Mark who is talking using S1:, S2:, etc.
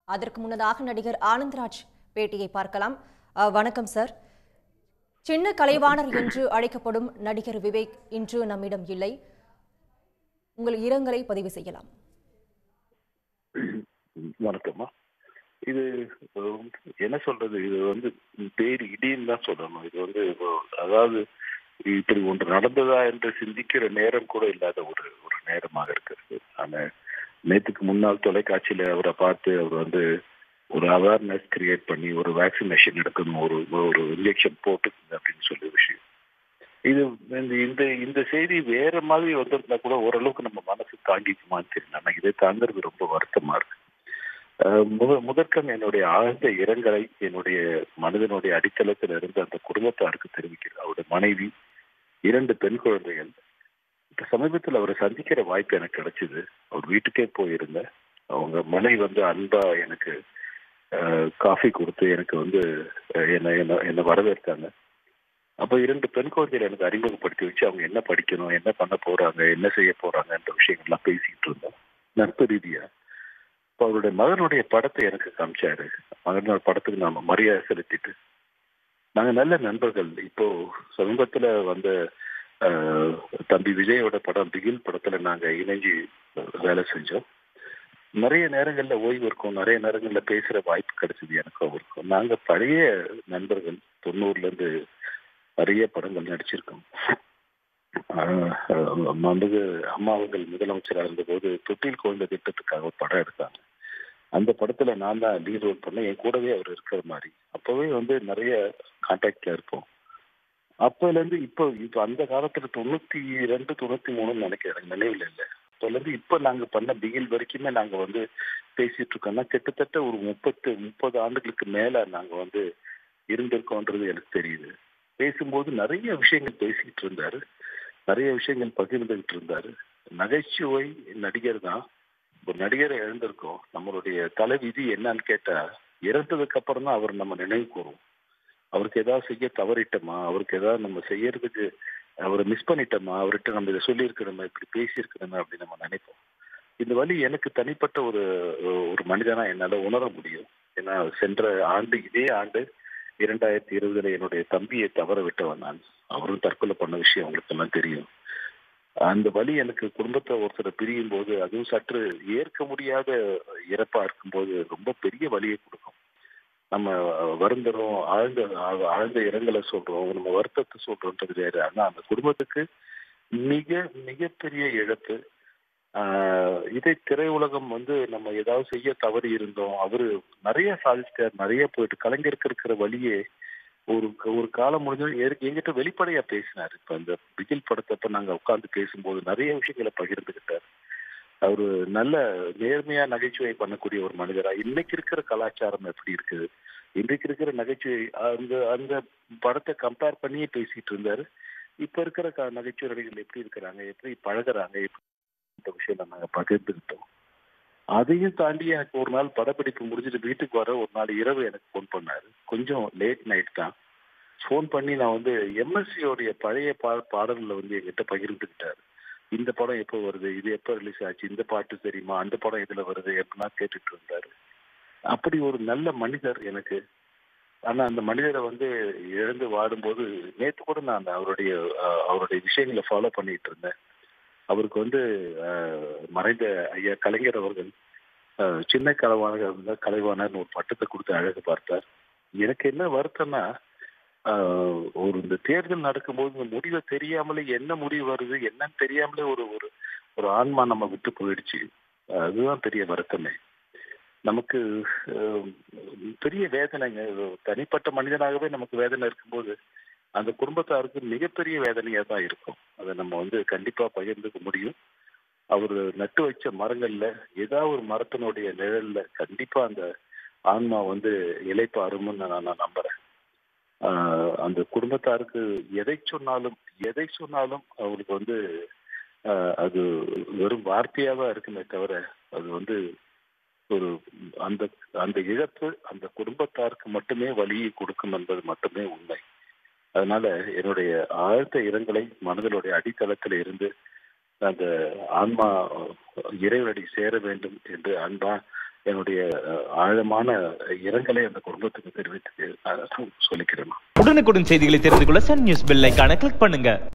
S1: அதற்கு முன்னதாக நடிகர் ஆனந்த்ராஜ் பேட்டியை பார்க்கலாம் அஹ், வணக்கம் சார் சின்ன கலைவாணர் என்று அழைக்கப்படும் நடிகர் விவேக் இன்று நம்மிடம் இல்லை உங்கள் இரங்கலை பதிவு செய்யலாம்
S2: வணக்கம்மா இது அஹ், என்ன சொல்றது இது வந்து பேர் இடின்னு தான் சொல்லணும் இது வந்து இப்போ- அதாவது இப்படி ஒன்று நடந்ததா என்று சிந்திக்கிற நேரம் கூட இல்லாத ஒரு ஒரு நேரமாக இருக்கிறது ஆனா நேத்துக்கு முன்னாள் தொலைக்காட்சியில அவரை பார்த்து அவர் வந்து ஒரு அவேர்னஸ் கிரியேட் பண்ணி ஒரு வேக்சினேஷன் எடுக்கணும் ஒரு ஒரு இன்ஜெக்ஷன் போட்டுக்கணும் அப்படின்னு சொல்லி விஷயம் இது இந்த இந்த இந்த செய்தி வேற மாதிரி வந்திருந்தா கூட ஓரளவுக்கு நம்ம மனசு தாங்கிக்குமான்னு தெரியல ஆனா இதை தாங்கிறது ரொம்ப வருத்தமா இருக்கு அஹ் முத முதற்கம் என்னுடைய ஆழ்ந்த இரங்கலை என்னுடைய மனிதனுடைய அடித்தளத்தில் இருந்து அந்த குடும்பத்தாருக்கு தெரிவிக்கிறேன் அவருடைய மனைவி இரண்டு பெண் குழந்தைகள் இப்ப சமீபத்தில் அவரை சந்திக்கிற வாய்ப்பு எனக்கு கிடைச்சது அவர் வீட்டுக்கே போயிருந்தேன் அவங்க மனைவி வந்து அன்பா எனக்கு அஹ், காஃபி கொடுத்து எனக்கு வந்து அஹ், என்னை என்ன என்னை வரவேற்காங்க அப்போ இரண்டு பெண் குழந்தைகளை எனக்கு அறிமுகப்படுத்தி வச்சு அவங்க என்ன படிக்கணும் என்ன பண்ண போறாங்க என்ன செய்ய போறாங்கன்ற விஷயங்கள்லாம் பேசிக்கிட்டு இருந்தோம் நட்பு ரீதியா இப்போ அவருடைய மகனுடைய படத்தை எனக்கு காமிச்சாரு மகனோட படத்துக்கு நாம மரியாதை செலுத்திட்டு நாங்க நல்ல நண்பர்கள் இப்போ சமீபத்துல வந்த அஹ், தம்பி விஜயோட படம் பிகில் படத்துல நாங்க இணைஞ்சு வேலை செஞ்சோம் நிறைய நேரங்கள்ல ஓய்வு இருக்கும் நிறைய நேரங்கள்ல பேசுற வாய்ப்பு கிடைச்சது எனக்கும் அவருக்கும் நாங்க பழைய நண்பர்கள் தொண்ணூறுல இருந்து நிறைய படங்கள் நடிச்சிருக்கோம் ஆஹ் ஆஹ் மாண்புமிகு அம்மா அவர்கள் முதலமைச்சராக இருந்தபோது தொட்டில் குழந்தை திட்டத்துக்காக ஒரு படம் எடுத்தாங்க அந்த படத்துல நான் தான் லீட் ரோல் பண்ணேன் என் கூடவே அவர் இருக்கிற மாதிரி அப்பவே வந்து நிறைய கான்டாக்ட்ல இருப்போம் அப்போல இருந்து இப்போ இப்போ அந்த காலத்துல தொண்ணூத்தி ரெண்டு தொண்ணூத்தி மூணுன்னு நினைக்கிறேன் எனக்கு நினைவில் இல்லை அப்போல இருந்து இப்போ நாங்க பண்ண பிகில் வரைக்குமே நாங்க வந்து பேசிட்டு இருக்கோம்னா கிட்டத்தட்ட ஒரு முப்பத்து முப்பது ஆண்டுகளுக்கு மேல நாங்க வந்து இருந்திருக்கோன்றது எனக்கு தெரியுது பேசும்போது நிறைய விஷயங்கள் பேசிக்கிட்டு இருந்தாரு நிறைய விஷயங்கள் பகிர்ந்துகிட்டு இருந்தாரு நகைச்சுவை நடிகர் தான் ஒரு நடிகரை இழந்திருக்கோம் நம்மளுடைய தலை விதி என்னன்னு கேட்டா இறந்ததுக்கு அப்புறம் தான் அவர் நம்ம நினைவு கூறும் அவருக்கு ஏதாவது செய்ய தவறிட்டோமா அவருக்கு ஏதாவது நம்ம செய்யறதுக்கு அவரை மிஸ் பண்ணிட்டோமா அவர்கிட்ட நம்ம இதை சொல்லியிருக்கிறோமா இப்படி பேசியிருக்கிறோமா அப்படின்னு நம்ம நினைப்போம் இந்த வழி எனக்கு தனிப்பட்ட ஒரு ஒரு மனிதனா என்னால உணர முடியும் ஏன்னா சென்ற ஆண்டு இதே ஆண்டு இரண்டாயிரத்தி இருபதுல என்னுடைய தம்பியை தவற விட்டவன் நான் அவரும் தற்கொலை பண்ண விஷயம் உங்களுக்கு எல்லாம் தெரியும் அந்த வழி எனக்கு குடும்பத்தை ஒருத்தரை பிரியும் போது அதுவும் சற்று ஏற்க முடியாத இறப்பா இருக்கும்போது ரொம்ப பெரிய வழியை கொடுக்கும் நம்ம வருந்துறோம் ஆழ்ந்த ஆழ்- ஆழ்ந்த இரங்கலை சொல்றோம் நம்ம வருத்தத்தை சொல்றோன்றது வேற ஆனா அந்த குடும்பத்துக்கு மிக மிகப்பெரிய இழப்பு ஆஹ் இதை திரையுலகம் வந்து நம்ம ஏதாவது செய்ய தவறி இருந்தோம் அவரு நிறைய சாதிச்சிட்டார் நிறைய போயிட்டு கலைஞருக்கு இருக்கிற வழியே ஒரு ஒரு காலம் முடிஞ்சது எ- என்கிட்ட வெளிப்படையா பேசினார் இப்ப இந்த பிகில் படத்தப்ப நாங்க உட்கார்ந்து பேசும்போது நிறைய விஷயங்களை பகிர்ந்துகிட்டார் அவரு நல்ல நேர்மையா நகைச்சுவை பண்ணக்கூடிய ஒரு மனிதரா இன்னைக்கு இருக்கிற கலாச்சாரம் எப்படி இருக்குது இன்றைக்கு இருக்கிற நகைச்சுவை அந்த அந்த படத்தை கம்பேர் பண்ணியே பேசிட்டு இருந்தாரு இப்ப இருக்கிற க- நகைச்சுவை நடிகர்கள் எப்படி இருக்கிறாங்க எப்படி பழகுறாங்க எப்படி இந்த விஷயம் நாங்க பகிர்ந்துக்கிட்டோம் அதையும் தாண்டி எனக்கு ஒரு நாள் படப்பிடிப்பு முடிஞ்சிட்டு வீட்டுக்கு வர ஒரு நாள் இரவு எனக்கு ஃபோன் பண்ணாரு கொஞ்சம் லேட் நைட் தான் ஃபோன் பண்ணி நான் வந்து MSc உடைய பழைய பா பாடல்களை வந்து என்கிட்ட பகிர்ந்துக்கிட்டாரு இந்த படம் எப்போ வருது இது எப்போ ரிலீஸ் ஆச்சு இந்த பாட்டு தெரியுமா அந்த படம் இதுல வருது எப்படிலாம் கேட்டுட்டு இருந்தாரு அப்படி ஒரு நல்ல மனிதர் எனக்கு ஆனா அந்த மனிதரை வந்து இழந்து வாடும்போது நேத்து கூட நான் அந்த அவருடைய அஹ், அவருடைய விஷயங்களை ஃபாலோ பண்ணிட்டு இருந்தேன் அவருக்கு வந்து அஹ், மறைந்த ஐயா கலைஞர் அவர்கள் அஹ், சின்ன கலைவாணர் கலைவாணர்னு ஒரு பட்டத்தை கொடுத்து அழகு பார்த்தார் எனக்கு என்ன வருத்தம்னா ஆஹ், ஒரு இந்த தேர்தல் நடக்கும்போது இந்த முடிவை தெரியாமலே என்ன முடிவு வருது என்னன்னு தெரியாமலே ஒரு ஒரு ஒரு ஆன்மா நம்ம விட்டு போயிடுச்சு அதுதான் பெரிய வருத்தமே நமக்கு ஆஹ், பெரிய வேதனைங்க தனிப்பட்ட மனிதனாகவே நமக்கு வேதனை இருக்கும்போது அந்த குடும்பத்தாருக்கு மிகப்பெரிய வேதனையா தான் இருக்கும் அதை நம்ம வந்து கண்டிப்பா பகிர்ந்துக்க முடியும் அவர் நட்டு வச்ச மரங்கள்ல ஏதாவது ஒரு மரத்தினுடைய நிழல்ல கண்டிப்பா அந்த ஆன்மா வந்து இலைப்பாரும்னு நான் நான் நம்புறேன் ஆஹ் அந்த குடும்பத்தாருக்கு எதை சொன்னாலும் எதை சொன்னாலும் அவங்களுக்கு வந்து ஆஹ் அது வெறும் வார்த்தையா தான் இருக்குமே தவிர அது வந்து ஒரு அந்த அந்த இழப்பு அந்த குடும்பத்தாருக்கு மட்டுமே வலியை கொடுக்கும் என்பது மட்டுமே உண்மை அதனால என்னுடைய ஆழ்ந்த இரங்கலை மனதினுடைய அடித்தளத்தில் இருந்து அந்த ஆன்மா இறைவனடி சேர வேண்டும் என்று அன்பா என்னுடைய அஹ், ஆழமான இரங்கலை அந்த குடும்பத்துக்கு தெரிவித்து அஹ், சொல்லிக்கிறேன்
S3: உடனுக்குடன் செய்திகளை தெரிந்து கொள்ள சன் நியூஸ் பெல் ஐகானை கிளிக் பண்ணுங்க